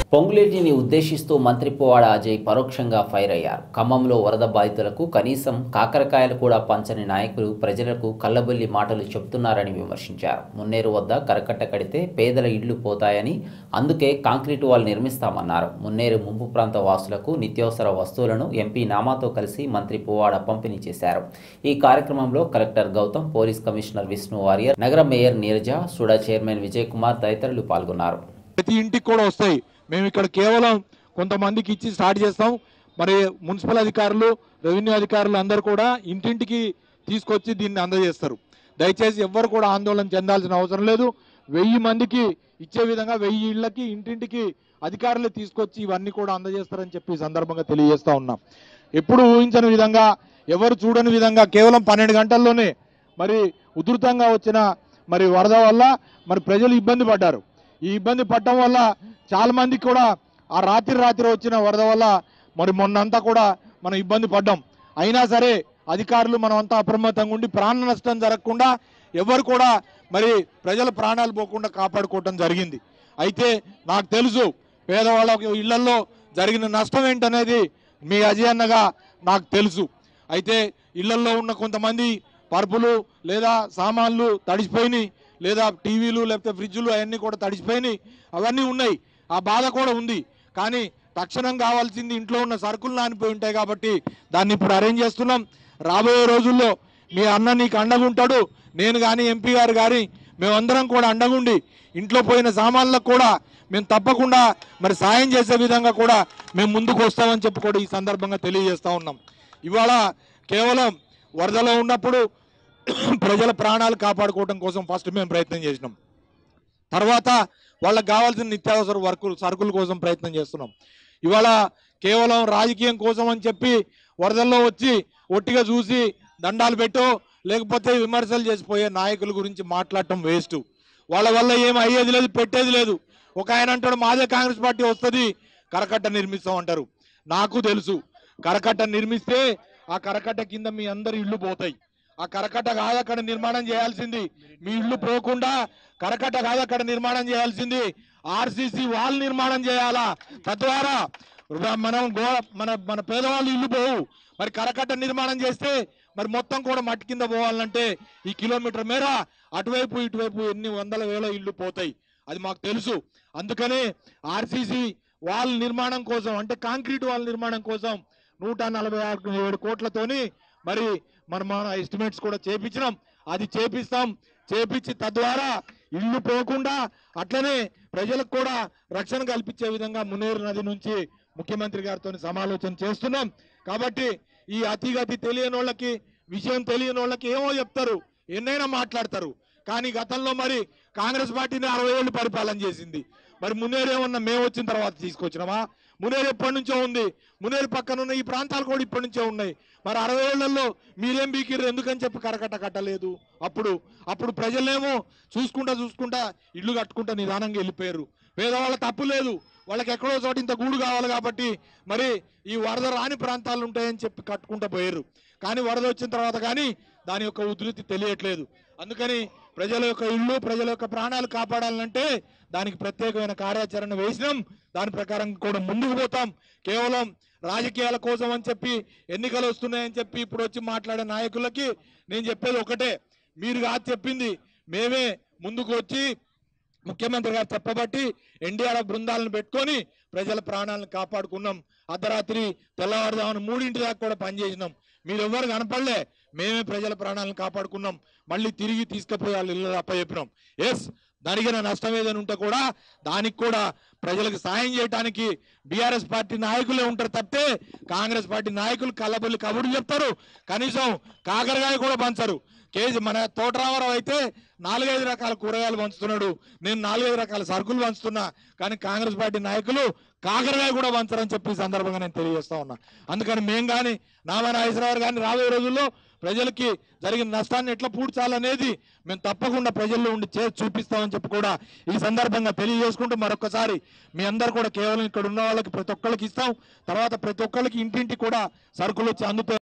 పొంగులేటిని ఉద్దేశిస్తూ మంత్రి పువ్వాడ అజయ్ పరోక్షంగా ఫైర్ అయ్యారు ఖమ్మంలో వరద బాధితులకు కనీసం కాకరకాయలు కూడా పంచని నాయకులు ప్రజలకు కల్లబొల్లి మాటలు చెబుతున్నారని విమర్శించారు మున్నేరు వద్ద కరకట్ట కడితే పేదల ఇళ్లు పోతాయని అందుకే కాంక్రీట్ వాల్ నిర్మిస్తామన్నారు మున్నేరు ముంపు ప్రాంత వాసులకు నిత్యావసర వస్తువులను ఎంపీ నామాతో కలిసి మంత్రి పువ్వాడ పంపిణీ చేశారు ఈ కార్యక్రమంలో collector Gautam police commissioner Vishnu Warrier నగర మేయర్ నీరజ సుడా చైర్మన్ విజయ్ కుమార్ తదితరులు పాల్గొన్నారు ప్రతి ఇంటికి కూడా వస్తాయి మేము ఇక్కడ కేవలం కొంతమందికి ఇచ్చి స్టార్ట్ చేస్తాం మరి మున్సిపల్ అధికారులు రెవెన్యూ అధికారులు అందరూ కూడా ఇంటింటికి తీసుకొచ్చి దీన్ని అందజేస్తారు దయచేసి ఎవ్వరు కూడా ఆందోళన చెందాల్సిన అవసరం లేదు వెయ్యి మందికి ఇచ్చే విధంగా వెయ్యి ఇళ్ళకి ఇంటింటికి అధికారులు తీసుకొచ్చి ఇవన్నీ కూడా అందజేస్తారని చెప్పి ఈ సందర్భంగా తెలియజేస్తా ఉన్నాం ఎప్పుడు ఊహించని విధంగా ఎవరు చూడని విధంగా కేవలం పన్నెండు గంటల్లోనే మరి ఉధృతంగా వచ్చిన మరి వరద వల్ల మరి ప్రజలు ఇబ్బంది పడ్డారు ఈ ఇబ్బంది పడటం వల్ల చాలా మందికి కూడా ఆ రాత్రి రాత్రి వచ్చిన వరద వల్ల మరి మొన్నంతా కూడా మనం ఇబ్బంది పడ్డాం అయినా సరే అధికారులు మనం అంతా అప్రమత్తంగా ఉండి ప్రాణ నష్టం జరగకుండా ఎవరు కూడా మరి ప్రజల ప్రాణాలు పోకుండా కాపాడుకోవటం జరిగింది అయితే నాకు తెలుసు పేదవాళ్ళ ఇళ్లలో జరిగిన నష్టం ఏంటనేది మీ అజయ్ అన్నగా నాకు తెలుసు అయితే ఇళ్లలో ఉన్న కొంతమంది పరుపులు లేదా సామాన్లు తడిసిపోయినాయి లేదా టీవీలు లేకపోతే ఫ్రిడ్జ్లు అవన్నీ కూడా తడిసిపోయినాయి అవన్నీ ఉన్నాయి ఆ బాధ కూడా ఉంది కానీ తక్షణం కావాల్సింది ఇంట్లో ఉన్న సరుకులు నానిపోయి ఉంటాయి కాబట్టి దాన్ని ఇప్పుడు అరేంజ్ చేస్తున్నాం రాబోయే రోజుల్లో మీ అన్న నీకు అండగుంటాడు నేను కానీ ఎంపీ గారు కానీ మేమందరం కూడా అండగుండి ఇంట్లో పోయిన సామాన్లకు కూడా మేము తప్పకుండా మరి సాయం చేసే విధంగా కూడా మేము ముందుకు వస్తామని చెప్పి కూడా ఈ సందర్భంగా తెలియజేస్తా ఉన్నాం ఇవాళ కేవలం వరదలో ఉన్నప్పుడు ప్రజల ప్రాణాలు కాపాడుకోవడం కోసం ఫస్ట్ మేము ప్రయత్నం చేసినాం తర్వాత వాళ్ళకి కావాల్సిన నిత్యావసర వర్కులు సరుకుల కోసం ప్రయత్నం చేస్తున్నాం ఇవాళ కేవలం రాజకీయం కోసం అని చెప్పి వరదల్లో వచ్చి ఒట్టిగా చూసి దండాలు పెట్టో లేకపోతే విమర్శలు చేసిపోయే నాయకుల గురించి మాట్లాడటం వేస్ట్ వాళ్ళ వల్ల ఏం అయ్యేది లేదు పెట్టేది లేదు ఒక ఆయన అంటాడు మాదే కాంగ్రెస్ పార్టీ వస్తుంది కరకట్ట నిర్మిస్తాం అంటారు నాకు తెలుసు కరకట్ట నిర్మిస్తే ఆ కరకట్ట కింద మీ అందరి ఇళ్ళు పోతాయి ఆ కరకట్ట కాదు అక్కడ నిర్మాణం చేయాల్సింది మీ ఇళ్ళు పోకుండా కరకట్ట కాదు అక్కడ నిర్మాణం చేయాల్సింది ఆర్సీసీ వాల్ నిర్మాణం చేయాలా తద్వారా మనం గో మన మన పేదవాళ్ళు ఇల్లు పోవు మరి కరకట్ట నిర్మాణం చేస్తే మరి మొత్తం కూడా మట్టి కింద పోవాలంటే ఈ కిలోమీటర్ మేర అటువైపు ఇటువైపు ఎన్ని వందల వేల ఇల్లు పోతాయి అది మాకు తెలుసు అందుకనే ఆర్సీసీ వాల్ నిర్మాణం కోసం అంటే కాంక్రీట్ వాల్ నిర్మాణం కోసం నూట నలభై ఆరు ఏడు కోట్లతోని మరి మనం మన ఎస్టిమేట్స్ కూడా చేపించినాం అది చేపిస్తాం చేపించి తద్వారా ఇల్లు పోకుండా అట్లనే ప్రజలకు కూడా రక్షణ కల్పించే విధంగా మునేరు నది నుంచి ముఖ్యమంత్రి గారితో సమాలోచన చేస్తున్నాం కాబట్టి ఈ అతిగతి తెలియని వాళ్ళకి విషయం తెలియని వాళ్ళకి ఏమో చెప్తారు ఎన్నైనా మాట్లాడతారు కానీ గతంలో మరి కాంగ్రెస్ పార్టీని అరవై ఏళ్ళు పరిపాలన చేసింది మరి మునేరు ఏమన్నా మేము వచ్చిన తర్వాత తీసుకొచ్చినామా మునేరు ఎప్పటి నుంచో ఉంది మునేరు పక్కన ఉన్న ఈ ప్రాంతాలు కూడా ఇప్పటి నుంచే ఉన్నాయి మరి అరవై ఏళ్లలో మీరేం బీకిర్రు ఎందుకని చెప్పి కరకట్ట కట్టలేదు అప్పుడు అప్పుడు ప్రజలేమో చూసుకుంటా చూసుకుంటా ఇల్లు కట్టుకుంటా నిదానంగా వెళ్ళిపోయారు పేదవాళ్ళ తప్పు లేదు వాళ్ళకి ఎక్కడో చోట ఇంత గూడు కావాలి కాబట్టి మరి ఈ వరద రాని ప్రాంతాలు ఉంటాయని చెప్పి కట్టుకుంటా పోయారు కానీ వరద వచ్చిన తర్వాత కానీ దాని యొక్క ఉధృతి తెలియట్లేదు అందుకని ప్రజల యొక్క ఇల్లు ప్రజల యొక్క ప్రాణాలు కాపాడాలంటే దానికి ప్రత్యేకమైన కార్యాచరణ వేసినాం దాని ప్రకారం కూడా ముందుకు పోతాం కేవలం రాజకీయాల కోసం అని చెప్పి ఎన్నికలు వస్తున్నాయని చెప్పి ఇప్పుడు వచ్చి మాట్లాడే నాయకులకి నేను చెప్పేది ఒకటే మీరు కాదు చెప్పింది మేమే ముందుకు వచ్చి ముఖ్యమంత్రి గారు చెప్పబట్టి ఎన్డీఆర్ఎఫ్ బృందాలను పెట్టుకొని ప్రజల ప్రాణాలను కాపాడుకున్నాం అర్ధరాత్రి తెల్లవారుజామున మూడింటి దాకా కూడా పనిచేసినాం మీరు ఎవరు కనపడలే మేమే ప్రజల ప్రాణాలను కాపాడుకున్నాం మళ్ళీ తిరిగి తీసుకుపోయి వాళ్ళ ఇల్లు అప్పచెప్పినాం ఎస్ జరిగిన నష్టం ఏదైనా ఉంటే కూడా దానికి కూడా ప్రజలకు సాయం చేయడానికి బీఆర్ఎస్ పార్టీ నాయకులే ఉంటారు తప్పితే కాంగ్రెస్ పార్టీ నాయకులు కళ్ళబొల్లి కబుర్లు చెప్తారు కనీసం కాకరకాయ కూడా పంచరు కేజీ మన తోటరామారావు అయితే నాలుగైదు రకాల కూరగాయలు పంచుతున్నాడు నేను నాలుగైదు రకాల సరుకులు పంచుతున్నా కానీ కాంగ్రెస్ పార్టీ నాయకులు కాకరకాయ కూడా పంచరని చెప్పి ఈ సందర్భంగా నేను తెలియజేస్తా ఉన్నా అందుకని మేం కానీ నామా నాగేశ్వరరావు కానీ రాబోయే రోజుల్లో ప్రజలకి జరిగిన నష్టాన్ని ఎట్లా పూడ్చాలనేది మేము తప్పకుండా ప్రజల్లో ఉండి చేసి చూపిస్తామని చెప్పి కూడా ఈ సందర్భంగా తెలియజేసుకుంటూ మరొకసారి మీ అందరు కూడా కేవలం ఇక్కడ ఉన్న వాళ్ళకి ప్రతి ఒక్కరికి ఇస్తాం తర్వాత ప్రతి ఒక్కరికి ఇంటింటి కూడా సరుకులు వచ్చి అందుతాయి